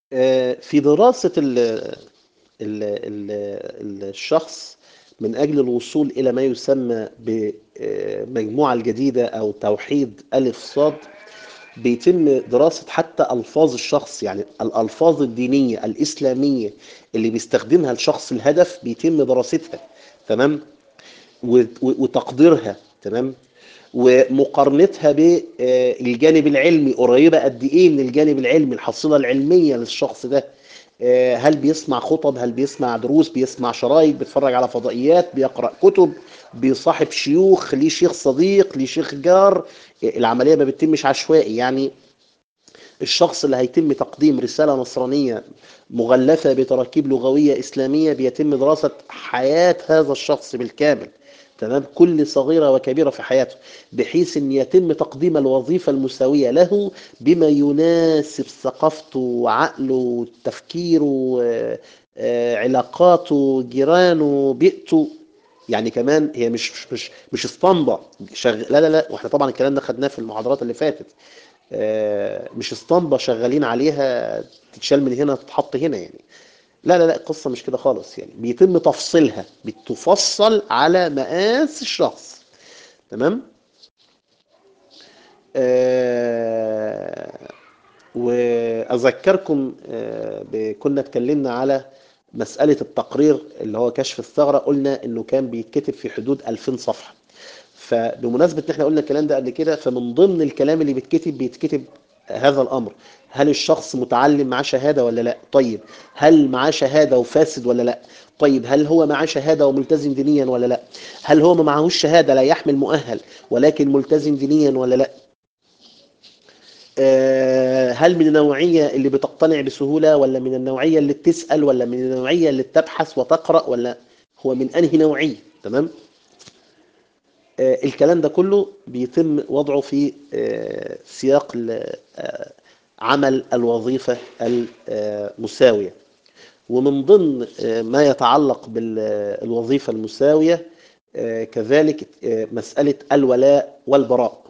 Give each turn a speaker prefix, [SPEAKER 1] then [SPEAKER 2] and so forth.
[SPEAKER 1] آه، في دراسة ال ال ال الشخص من أجل الوصول إلى ما يسمى بمجموعة الجديدة أو توحيد ألف صاد بيتم دراسة حتى ألفاظ الشخص يعني الألفاظ الدينية الإسلامية اللي بيستخدمها الشخص الهدف بيتم دراستها تمام و- و- وتقديرها تمام ومقارنتها بالجانب العلمي قريبة قد ايه من الجانب العلمي الحصيلة العلمية للشخص ده آه، هل بيسمع خطب هل بيسمع دروس بيسمع شرايط بيتفرج على فضائيات بيقرأ كتب بيصاحب شيوخ ليه شيخ صديق ليه شيخ جار آه، العملية ما بتتمش عشوائي يعني الشخص اللي هيتم تقديم رسالة نصرانية مغلفة بتراكيب لغوية إسلامية بيتم دراسة حياة هذا الشخص بالكامل تمام كل صغيرة وكبيرة في حياته بحيث أن يتم تقديم الوظيفة المساوية له بما يناسب ثقافته وعقله تفكيره آه، آه، علاقاته جيرانه بيئته يعني كمان هي مش مش مش اسطمبة شغ... لا لا لا واحنا طبعا الكلام ده خدناه في المحاضرات اللي فاتت آه، مش اسطمبة شغالين عليها تتشال من هنا تتحط هنا يعني لا لا لا القصة مش كده خالص يعني بيتم تفصيلها بتفصل على مقاس الشخص تمام آه وأذكركم آه ب- كنا اتكلمنا على مسألة التقرير اللي هو كشف الثغرة قلنا إنه كان بيتكتب في حدود 2000 صفحة فبمناسبة ان احنا قلنا الكلام ده قبل كده فمن ضمن الكلام اللي بيتكتب بيتكتب هذا الامر هل الشخص متعلم معاه شهادة ولا لا طيب هل معاه شهادة وفاسد ولا لا طيب هل هو معاه شهادة وملتزم دينيا ولا لا هل هو ما معهوش شهادة لا يحمل مؤهل ولكن ملتزم دينيا ولا لا آه، هل من النوعية اللي بتقتنع بسهولة ولا من النوعية اللي بتسأل ولا من النوعية اللي بتبحث وتقرأ ولا هو من أنهي نوعية تمام آه، الكلام ده كله بيتم وضعه في آه، سياق ال- آه، عمل الوظيفة المساوية ومن ضمن آه، ما يتعلق بالوظيفة المساوية آه، كذلك آه، مسألة الولاء والبراء